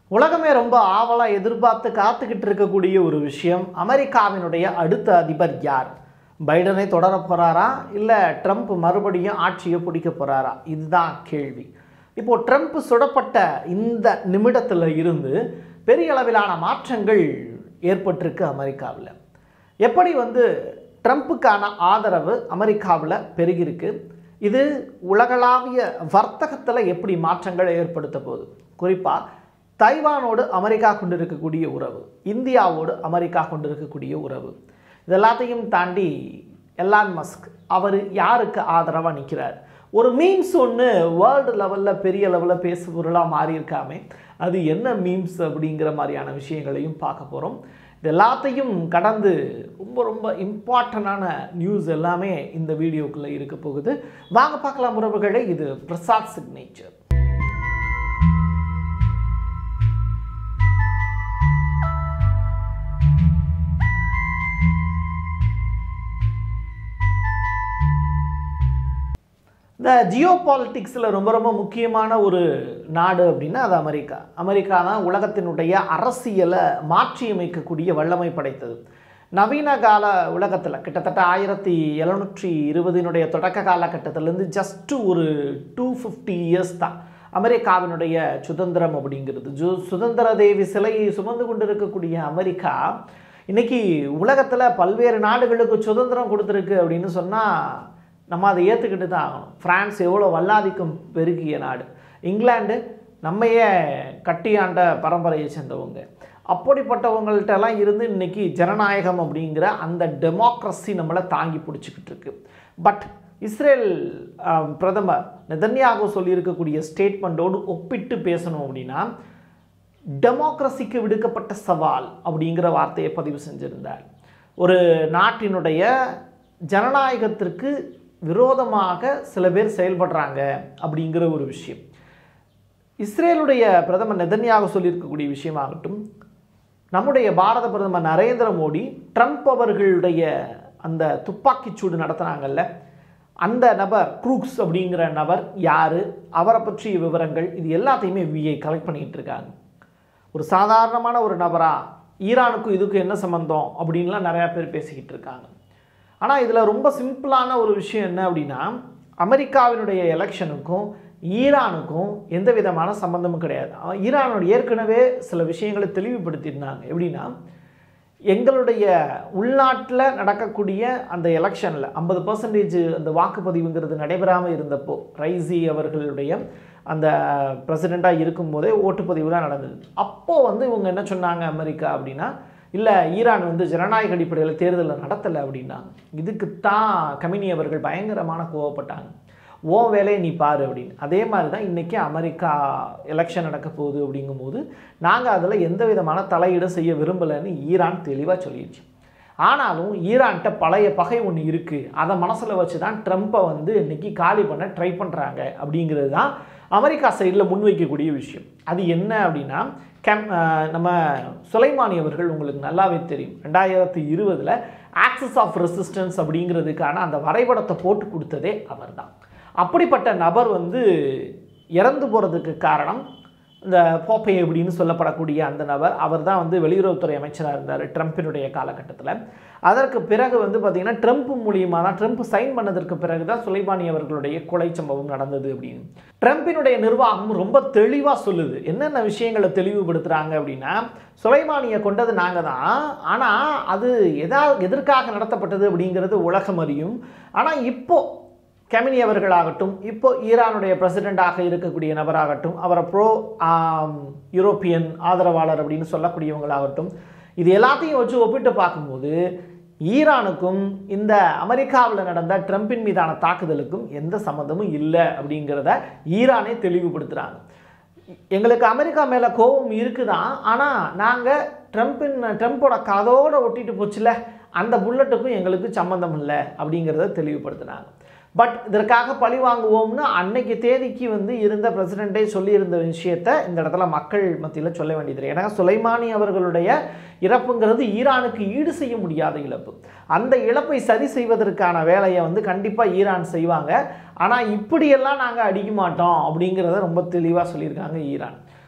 உலகமே ரொம்ப ஆவலாக எதிர்பார்த்து காத்துக்கிட்டு இருக்கக்கூடிய ஒரு விஷயம் அமெரிக்காவினுடைய அடுத்த அதிபர் யார் பைடனை தொடர போகிறாரா இல்லை ட்ரம்ப் மறுபடியும் ஆட்சியை பிடிக்க போகிறாரா இதுதான் கேள்வி இப்போது ட்ரம்ப் சுடப்பட்ட இந்த நிமிடத்தில் இருந்து பெரிய அளவிலான மாற்றங்கள் ஏற்பட்டிருக்கு அமெரிக்காவில் எப்படி வந்து ட்ரம்ப்புக்கான ஆதரவு அமெரிக்காவில் பெருகிருக்கு இது உலகளாவிய வர்த்தகத்தில் எப்படி மாற்றங்களை ஏற்படுத்த போகுது குறிப்பாக தைவானோடு அமெரிக்கா கொண்டிருக்கக்கூடிய உறவு இந்தியாவோடு அமெரிக்கா கொண்டிருக்கக்கூடிய உறவு இது எல்லாத்தையும் தாண்டி எலான் மஸ்க் அவர் யாருக்கு ஆதரவாக நிற்கிறார் ஒரு மீம்ஸ் ஒன்று வேர்ல்டு லெவலில் பெரிய லெவலில் பேசு பொருளாக மாறி இருக்காமே அது என்ன மீம்ஸ் அப்படிங்கிற மாதிரியான விஷயங்களையும் பார்க்க போகிறோம் இது எல்லாத்தையும் கடந்து ரொம்ப ரொம்ப இம்பார்ட்டண்டான நியூஸ் எல்லாமே இந்த வீடியோக்குள்ளே இருக்க போகுது வாங்க பார்க்கலாம் உறவுகளே இது பிரசாத் சிக்னேச்சர் இந்த ஜியோ பாலிட்டிக்ஸில் ரொம்ப ரொம்ப முக்கியமான ஒரு நாடு அப்படின்னா அது அமெரிக்கா அமெரிக்கா தான் உலகத்தினுடைய அரசியலை மாற்றியமைக்கக்கூடிய வல்லமை படைத்தது நவீன கால உலகத்தில் கிட்டத்தட்ட ஆயிரத்தி எழுநூற்றி இருபதினுடைய தொடக்க காலகட்டத்திலேருந்து ஜஸ்ட்டு ஒரு டூ ஃபிஃப்டி இயர்ஸ் தான் அமெரிக்காவினுடைய சுதந்திரம் அப்படிங்கிறது ஜு சுதந்திர தேவி சிலையை சுமந்து கொண்டிருக்கக்கூடிய அமெரிக்கா இன்னைக்கு உலகத்தில் பல்வேறு நாடுகளுக்கு சுதந்திரம் கொடுத்துருக்கு அப்படின்னு சொன்னால் நம்ம அதை ஏற்றுக்கிட்டு தான் ஆகணும் ஃப்ரான்ஸ் எவ்வளோ வல்லாதிக்கம் பெருகிய நாடு இங்கிலாந்து நம்மையே கட்டியாண்ட பரம்பரையை சேர்ந்தவங்க அப்படிப்பட்டவங்கள்ட்டெல்லாம் இருந்து இன்னைக்கு ஜனநாயகம் அப்படிங்கிற அந்த டெமோக்ரஸி நம்மளை தாங்கி பிடிச்சிக்கிட்டு இருக்கு பட் இஸ்ரேல் ஆஹ், பிரதமர் நெதன்யாகு சொல்லியிருக்கக்கூடிய ஸ்டேட்மெண்ட்டோடு ஒப்பிட்டு பேசணும் அப்படின்னா டெமோக்ரஸிக்கு விடுக்கப்பட்ட சவால் அப்படிங்கிற வார்த்தையை பதிவு செஞ்சிருந்தார் ஒரு நாட்டினுடைய ஜனநாயகத்திற்கு விரோதமாக சில பேர் செயல்படுறாங்க அப்படிங்கிற ஒரு விஷயம் இஸ்ரேலுடைய பிரதமர் நெதன்யாக சொல்லியிருக்கக்கூடிய விஷயமாகட்டும் நம்முடைய பாரத பிரதமர் நரேந்திர மோடி ட்ரம்ப் அவர்களுடைய அந்த துப்பாக்கிச்சூடு நடத்துனாங்கல்ல அந்த நபர் க்ரூக்ஸ் அப்படிங்கிற நபர் யார் அவரை பற்றிய விவரங்கள் இது எல்லாத்தையுமே விஐ கலெக்ட் பண்ணிக்கிட்டு இருக்காங்க ஒரு சாதாரணமான ஒரு நபரா ஈரானுக்கும் இதுக்கும் என்ன சம்மந்தம் அப்படின்லாம் நிறையா பேர் பேசிக்கிட்டு இருக்காங்க ஆனால் இதில் ரொம்ப சிம்பிளான ஒரு விஷயம் என்ன அப்படின்னா அமெரிக்காவினுடைய எலெக்ஷனுக்கும் ஈரானுக்கும் எந்த விதமான சம்மந்தமும் கிடையாது அவன் ஈரானோட ஏற்கனவே சில விஷயங்களை தெளிவுபடுத்தியிருந்தாங்க எப்படின்னா எங்களுடைய உள்நாட்டில் நடக்கக்கூடிய அந்த எலெக்ஷனில் ஐம்பது பர்சன்டேஜ் அந்த வாக்குப்பதிவுங்கிறது நடைபெறாமல் இருந்தப்போ ரைசி அவர்களுடைய அந்த பிரசிடெண்ட்டாக இருக்கும்போதே ஓட்டுப்பதிவுலாம் நடந்தது அப்போது வந்து இவங்க என்ன சொன்னாங்க அமெரிக்கா அப்படின்னா இல்லை ஈரான் வந்து ஜனநாயக அடிப்படையில் தேர்தலை நடத்தலை அப்படின்னாங்க இதுக்கு தான் கமினி அவர்கள் பயங்கரமான கோவப்பட்டாங்க ஓ வேலையை நீ பாரு அப்படின்னு அதே மாதிரி தான் இன்றைக்கி அமெரிக்கா எலெக்ஷன் நடக்க போகுது அப்படிங்கும்போது நாங்கள் அதில் எந்த விதமான தலையீடு செய்ய விரும்பலைன்னு ஈரான் தெளிவாக சொல்லிடுச்சு ஆனாலும் ஈரான்கிட்ட பழைய பகை ஒன்று இருக்குது அதை மனசில் வச்சு தான் ட்ரம்ப்பை வந்து இன்னைக்கு காலி பண்ண ட்ரை பண்ணுறாங்க அப்படிங்கிறது தான் அமெரிக்கா சைடில் முன்வைக்கக்கூடிய விஷயம் அது என்ன அப்படின்னா கேம் அஹ் நம்ம சுலைமானி அவர்கள் உங்களுக்கு நல்லாவே தெரியும் ரெண்டாயிரத்தி இருபதில் ஆக்சஸ் ஆஃப் ரெசிஸ்டன்ஸ் அப்படிங்கிறதுக்கான அந்த வரைபடத்தை போட்டு கொடுத்ததே அவர்தான் அப்படிப்பட்ட நபர் வந்து இறந்து போகிறதுக்கு காரணம் இந்த போப்பை அப்படின்னு சொல்லப்படக்கூடிய அந்த நபர் அவர் தான் வந்து வெளியுறவுத்துறை அமைச்சராக இருந்தார் ட்ரம்ப்பினுடைய காலகட்டத்தில் அதற்கு பிறகு வந்து பார்த்திங்கன்னா ட்ரம்ப் மூலியமாக தான் ட்ரம்ப் சைன் பண்ணதற்கு பிறகு தான் சுலைமானி அவர்களுடைய கொலை சம்பவம் நடந்தது அப்படின்னு ட்ரம்ப்பினுடைய நிர்வாகம் ரொம்ப தெளிவாக சொல்லுது என்னென்ன விஷயங்களை தெளிவுபடுத்துகிறாங்க அப்படின்னா சுலைமானியை கொண்டது நாங்கள் தான் ஆனால் அது எதாவது எதற்காக நடத்தப்பட்டது அப்படிங்கிறது உலகம் அறியும் ஆனால் இப்போது கெமினி அவர்களாகட்டும் இப்போ ஈரானுடைய பிரசிடெண்டாக இருக்கக்கூடிய நபராகட்டும் அவரை ப்ரோ யூரோப்பியன் ஆதரவாளர் அப்படின்னு சொல்லக்கூடியவங்களாகட்டும் இது எல்லாத்தையும் வச்சு ஒப்பிட்டு பார்க்கும்போது ஈரானுக்கும் இந்த அமெரிக்காவில் நடந்த ட்ரம்பின் மீதான தாக்குதலுக்கும் எந்த சம்மந்தமும் இல்லை அப்படிங்கிறத ஈரானே தெளிவுபடுத்துகிறாங்க எங்களுக்கு அமெரிக்கா மேலே கோபம் இருக்குதான் ஆனால் நாங்கள் ட்ரம்ப்பின் ட்ரம்ப்போட கதோட ஒட்டிட்டு போச்சுல அந்த புல்லட்டுக்கும் எங்களுக்கு சம்மந்தம் இல்லை அப்படிங்கிறத தெளிவுபடுத்தினாங்க பட் இதற்காக பழி வாங்குவோம்னு அன்னைக்கு தேதிக்கு வந்து இருந்த பிரசிடெண்ட்டே சொல்லியிருந்த விஷயத்த இந்த இடத்துல மக்கள் மத்தியில் சொல்ல வேண்டியது ஏன்னா சுலைமானி அவர்களுடைய இறப்புங்கிறது ஈரானுக்கு ஈடு செய்ய முடியாத இழப்பு அந்த இழப்பை சரி செய்வதற்கான வேலையை வந்து கண்டிப்பாக ஈரான் செய்வாங்க ஆனால் இப்படியெல்லாம் நாங்கள் அடிக்க மாட்டோம் அப்படிங்கிறத ரொம்ப தெளிவாக சொல்லியிருக்காங்க ஈரான்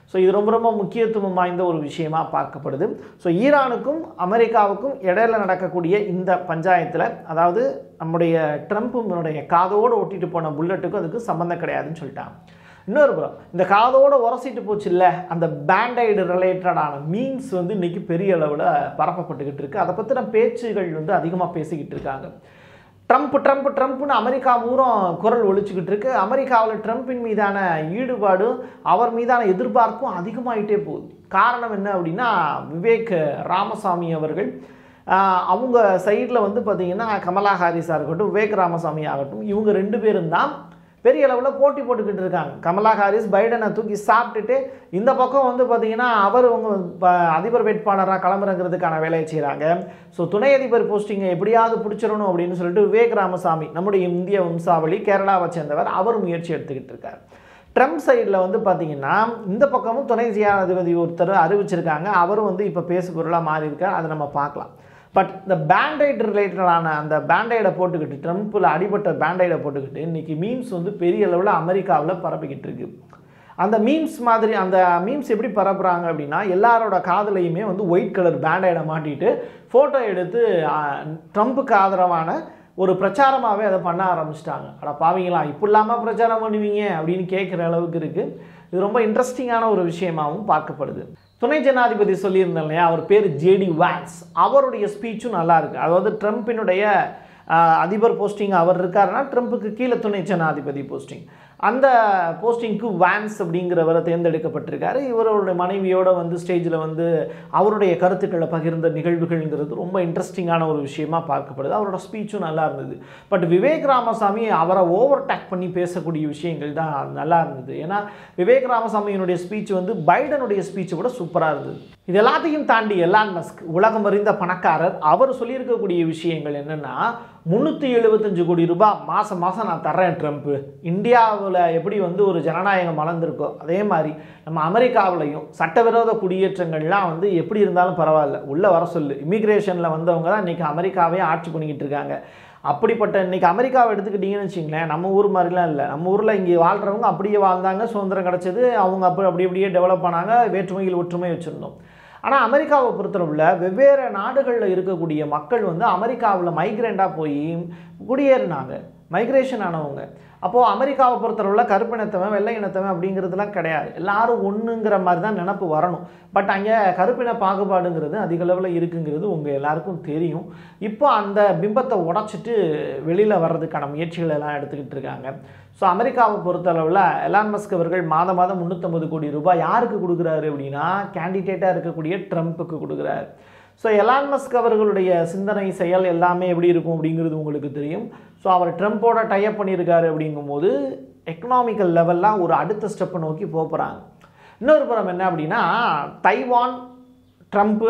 ஸோ இது ரொம்ப ரொம்ப முக்கியத்துவம் வாய்ந்த ஒரு விஷயமா பார்க்கப்படுது ஸோ ஈரானுக்கும் அமெரிக்காவுக்கும் இடையில நடக்கக்கூடிய இந்த பஞ்சாயத்தில் அதாவது நம்முடைய ட்ரம்ப்புடைய காதோடு ஒட்டிட்டு போன புல்லட்டுக்கும் அதுக்கு சம்மந்தம் கிடையாதுன்னு சொல்லிட்டாங்க இன்னொரு புறம் இந்த காதோடு உரசிட்டு போச்சு இல்லை அந்த பேண்டைடு ரிலேட்டடான மீன்ஸ் வந்து இன்னைக்கு பெரிய அளவில் பரப்பப்பட்டுக்கிட்டு இருக்கு அதை பற்றின பேச்சுகள் வந்து அதிகமாக பேசிக்கிட்டு இருக்காங்க ட்ரம்ப் ட்ரம்ப் ட்ரம்ப்னு அமெரிக்கா பூரம் குரல் ஒழிச்சுக்கிட்டு இருக்கு அமெரிக்காவில் ட்ரம்ப்பின் மீதான ஈடுபாடு அவர் மீதான எதிர்பார்ப்பும் அதிகமாயிட்டே போகுது காரணம் என்ன அப்படின்னா விவேக் ராமசாமி அவர்கள் ஆஹ், அவங்க சைடில் வந்து பார்த்தீங்கன்னா கமலா ஹாரிஸாக இருக்கட்டும் விவேக் ராமசாமி ஆகட்டும் இவங்க ரெண்டு பேரும் தான் பெரிய அளவில் போட்டி போட்டுக்கிட்டு இருக்காங்க கமலா ஹாரிஸ் பைடனை தூக்கி சாப்பிட்டுட்டு இந்த பக்கம் வந்து பார்த்தீங்கன்னா அவர் அவங்க ப- அதிபர் வேட்பாளராக களமிறங்கிறதுக்கான வேலையை செய்கிறாங்க ஸோ துணை அதிபர் போஸ்டிங்கை எப்படியாவது பிடிச்சிடணும் அப்படின்னு சொல்லிட்டு விவேக் ராமசாமி நம்முடைய இந்திய வம்சாவளி கேரளாவை சேர்ந்தவர் அவர் முயற்சி எடுத்துக்கிட்டு இருக்கார் ட்ரம்ப் சைடில் வந்து பார்த்தீங்கன்னா இந்த பக்கமும் துணை ஜனாதிபதி ஒருத்தர் அறிவிச்சிருக்காங்க அவரும் வந்து இப்போ பேசு பொருளாக மாறி இருக்கார் அதை நம்ம பார்க்கலாம் பட் இந்த பேண்டைட் ரிலேட்டடான அந்த பேண்டைடை போட்டுக்கிட்டு ட்ரம்ப்பில் அடிபட்ட பேண்டைடை போட்டுக்கிட்டு இன்னைக்கு மீம்ஸ் வந்து பெரிய அளவில் அமெரிக்காவில் பரப்பிக்கிட்டு இருக்கு அந்த மீம்ஸ் மாதிரி அந்த மீம்ஸ் எப்படி பரப்புகிறாங்க அப்படின்னா எல்லாரோட காதுலையுமே வந்து ஒயிட் கலர் பேண்டைடை மாட்டிட்டு ஃபோட்டோ எடுத்து ஆ, ட்ரம்ப்புக்கு ஆதரவான ஒரு பிரச்சாரமாகவே அதை பண்ண ஆரம்பிச்சிட்டாங்க அட பாவீங்களா இப்படிலாமா பிரச்சாரம் பண்ணுவீங்க அப்படின்னு கேட்குற அளவுக்கு இருக்குது இது ரொம்ப இன்ட்ரெஸ்டிங்கான ஒரு விஷயமாகவும் பார்க்கப்படுது துணை ஜனாதிபதி சொல்லியிருந்தேன் இல்லையா அவர் பேர் ஜேடி வான்ஸ் அவருடைய ஸ்பீச்சும் நல்லா இருக்கு அதாவது ட்ரம்ப்பினுடைய ஆஹ், அதிபர் போஸ்டிங் அவர் இருக்காருன்னா ட்ரம்ப்புக்கு கீழே துணை ஜனாதிபதி போஸ்டிங் அந்த போஸ்டிங்க்கு வான்ஸ் அப்படிங்கிறவரை தேர்ந்தெடுக்கப்பட்டிருக்காரு இவருடைய மனைவியோட வந்து ஸ்டேஜில் வந்து அவருடைய கருத்துக்களை பகிர்ந்த நிகழ்வுகள்ங்கிறது ரொம்ப இன்ட்ரெஸ்டிங்கான ஒரு விஷயமா பார்க்கப்படுது அவரோட ஸ்பீச்சும் நல்லா இருந்தது பட் விவேக் ராமசாமி அவரை ஓவர் டேக் பண்ணி பேசக்கூடிய விஷயங்கள் தான் நல்லா இருந்தது ஏன்னா விவேக் ராமசாமியினுடைய ஸ்பீச் வந்து பைடனுடைய ஸ்பீச்சை விட சூப்பராக இருந்தது இது எல்லாத்தையும் தாண்டி எலான் மஸ்க் உலகம் அறிந்த பணக்காரர் அவர் சொல்லியிருக்கக்கூடிய விஷயங்கள் என்னென்னா முந்நூற்றி எழுபத்தஞ்சு கோடி ரூபாய் மாதம் மாதம் நான் தர்றேன் ட்ரம்ப்பு இந்தியாவில் எப்படி வந்து ஒரு ஜனநாயகம் வளர்ந்துருக்கோ அதே மாதிரி நம்ம அமெரிக்காவிலையும் சட்டவிரோத குடியேற்றங்கள்லாம் வந்து எப்படி இருந்தாலும் பரவாயில்ல உள்ளே வர சொல்லு இமிக்ரேஷனில் வந்தவங்க தான் இன்றைக்கி அமெரிக்காவே ஆட்சி பண்ணிக்கிட்டு இருக்காங்க அப்படிப்பட்ட இன்னைக்கு அமெரிக்காவை எடுத்துக்கிட்டிங்கன்னு வச்சிங்களேன் நம்ம ஊர் மாதிரிலாம் இல்லை நம்ம ஊரில் இங்கே வாழ்கிறவங்க அப்படியே வாழ்ந்தாங்க சுதந்திரம் கிடச்சது அவங்க அப்படி அப்படி அப்படியே டெவலப் ஆனாங்க வேற்றுமையில் ஒற்றுமை வச்சுருந்தோம் ஆனால் அமெரிக்காவை பொறுத்தளவில் வெவ்வேறு நாடுகளில் இருக்கக்கூடிய மக்கள் வந்து அமெரிக்காவில் மைக்ரேண்டாக போய் குடியேறினாங்க மைக்ரேஷன் ஆனவங்க அப்போது அமெரிக்காவை பொறுத்தளவில் கருப்பினத்தவன் வெள்ளை இனத்தவன் அப்படிங்கிறதுலாம் கிடையாது எல்லாரும் ஒன்றுங்கிற மாதிரி தான் நினப்பு வரணும் பட் அங்கே கருப்பின பாகுபாடுங்கிறது அதிக அளவில் இருக்குங்கிறது உங்கள் எல்லாருக்கும் தெரியும் இப்போ அந்த பிம்பத்தை உடச்சிட்டு வெளியில் வர்றதுக்கான முயற்சிகள் எல்லாம் எடுத்துக்கிட்டு இருக்காங்க ஸோ அமெரிக்காவை பொறுத்தளவில் எலான் மஸ்க் அவர்கள் மாதம் மாதம் முந்நூற்றம்பது கோடி ரூபாய் யாருக்கு கொடுக்குறாரு அப்படின்னா கேண்டிடேட்டாக இருக்கக்கூடிய ட்ரம்ப்புக்கு கொடுக்குறாரு ஸோ எலான் மஸ்க் அவர்களுடைய சிந்தனை செயல் எல்லாமே எப்படி இருக்கும் அப்படிங்கிறது உங்களுக்கு தெரியும் ஸோ அவர் ட்ரம்ப்போட டைப் பண்ணியிருக்காரு அப்படிங்கும்போது எக்கனாமிக்கல் லெவல்லாம் ஒரு அடுத்த ஸ்டெப்பை நோக்கி போக போகிறாங்க இன்னொரு புறம் என்ன அப்படின்னா தைவான் ட்ரம்ப்பு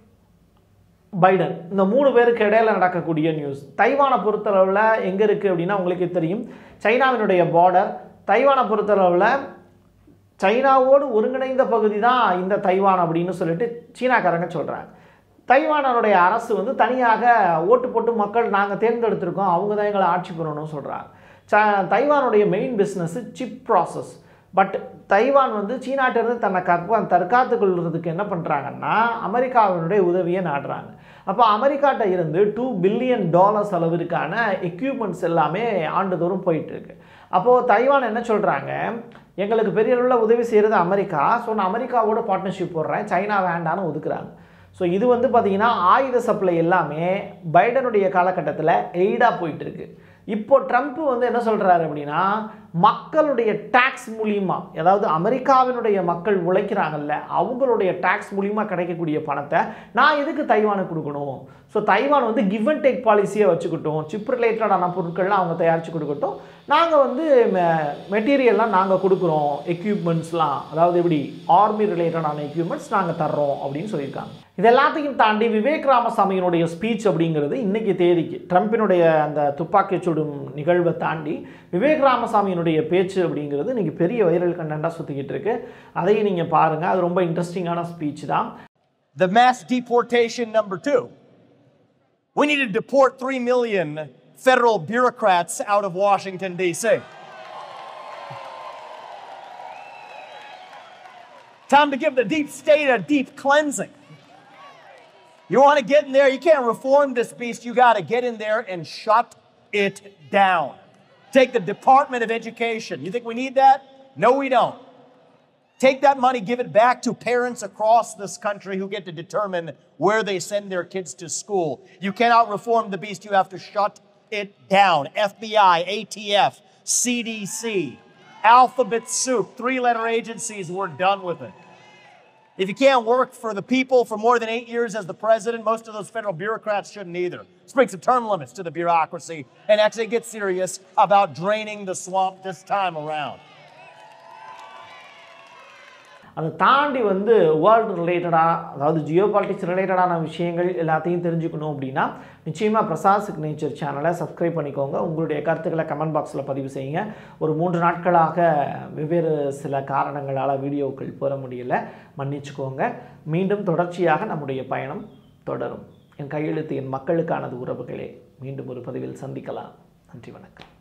பைடன் இந்த மூணு பேருக்கு இடையில நடக்கக்கூடிய நியூஸ் தைவானை பொறுத்தளவில் எங்கே இருக்குது அப்படின்னா உங்களுக்கு தெரியும் சைனாவினுடைய பார்டர் தைவானை பொறுத்தளவில் சைனாவோடு ஒருங்கிணைந்த பகுதி தான் இந்த தைவான் அப்படின்னு சொல்லிட்டு சீனாக்காரங்க சொல்கிறாங்க தைவானருடைய அரசு வந்து தனியாக ஓட்டு போட்டு மக்கள் நாங்கள் தேர்ந்தெடுத்திருக்கோம் அவங்க தான் எங்களை ஆட்சி பண்ணணும்னு சொல்கிறாங்க ச தைவானுடைய main business chip process but Taiwan வந்து சீனாட்டிலிருந்து தன்னை கற்ப தற்காத்து கொள்வதற்கு என்ன பண்ணுறாங்கன்னா அமெரிக்காவினுடைய உதவியை நாடுறாங்க அப்போ அமெரிக்காட்ட இருந்து டூ பில்லியன் டாலர்ஸ் அளவிற்கான எக்யூப்மெண்ட்ஸ் எல்லாமே ஆண்டுதோறும் போயிட்டு இருக்கு அப்போது தைவான் என்ன சொல்கிறாங்க எங்களுக்கு பெரிய அளவில் உதவி செய்கிறது அமெரிக்கா ஸோ நான் அமெரிக்காவோட பார்ட்னர்ஷிப் போடுறேன் சைனா வேண்டான்னு ஒதுக்குறாங்க ஸோ இது வந்து பார்த்தீங்கன்னா ஆயுத சப்ளை எல்லாமே பைடனுடைய காலகட்டத்தில் எய்டாக போயிட்டு இருக்கு இப்போ ட்ரம்ப் வந்து என்ன சொல்கிறாரு அப்படின்னா மக்களுடைய டேக்ஸ் மூலியமா அதாவது அமெரிக்காவினுடைய மக்கள் உழைக்கிறாங்கல்ல அவங்களுடைய டேக்ஸ் மூலியமா கிடைக்கக்கூடிய பணத்தை நான் எதுக்கு தைவானுக்கு கொடுக்கணும் ஸோ தைவான் வந்து கிவ் அண்ட் டேக் பாலிசியை வச்சுக்கிட்டோம் சிப் ரிலேட்டடான பொருட்கள்லாம் அவங்க தயாரித்து கொடுக்கட்டும் நாங்கள் வந்து மெட்டீரியல்லாம் நாங்கள் கொடுக்குறோம் எக்யூப்மெண்ட்ஸ்லாம் அதாவது எப்படி ஆர்மி ரிலேட்டடான எக்யூப்மெண்ட்ஸ் நாங்கள் தர்றோம் அப்படின்னு சொல்லியிருக்காங்க இது எல்லாத்தையும் தாண்டி விவேக் ராமசாமியினுடைய ஸ்பீச் அப்படிங்கிறது இன்னைக்கு தேதிக்கு ட்ரம்ப்பினுடைய அந்த துப்பாக்கி சுடும் நிகழ்வை தாண்டி விவேக் ராமசாமியினுடைய பேச்சு அப்படிங்கிறது இன்னைக்கு பெரிய வைரல் கண்டென்ட்டாக சுற்றிக்கிட்டு இருக்கு அதையும் நீங்கள் பாருங்கள் அது ரொம்ப இன்ட்ரெஸ்டிங்கான ஸ்பீச் தான் The mass deportation number two. We need to deport 3 million federal bureaucrats out of Washington, D.C. Time to give the deep state a deep cleansing. You want to get in there, you can't reform this beast. You got to get in there and shut it down. Take the Department of Education. You think we need that? No, we don't. Take that money, give it back to parents across this country who get to determine where they send their kids to school. You cannot reform the beast, you have to shut it down. FBI, ATF, CDC, alphabet soup, three letter agencies, we're done with it. If you can't work for the people for more than eight years as the president, most of those federal bureaucrats shouldn't either. Let's bring some term limits to the bureaucracy and actually get serious about draining the swamp this time around. அதை தாண்டி வந்து world ரிலேட்டடாக அதாவது Jio politics ரிலேட்டடான விஷயங்கள் எல்லாத்தையும் தெரிஞ்சுக்கணும் அப்படின்னா நிச்சயமாக பிரசாத் சிக்னேச்சர் சேனலை சப்ஸ்கிரைப் பண்ணிக்கோங்க உங்களுடைய கருத்துக்களை கமெண்ட் பாக்ஸில் பதிவு செய்யுங்க ஒரு மூன்று நாட்களாக வெவ்வேறு சில காரணங்களால் வீடியோக்கள் போட முடியல மன்னிச்சுக்கோங்க மீண்டும் தொடர்ச்சியாக நம்முடைய பயணம் தொடரும் என் கையெழுத்து என் மக்களுக்கானது உறவுகளே மீண்டும் ஒரு பதிவில் சந்திக்கலாம் நன்றி வணக்கம்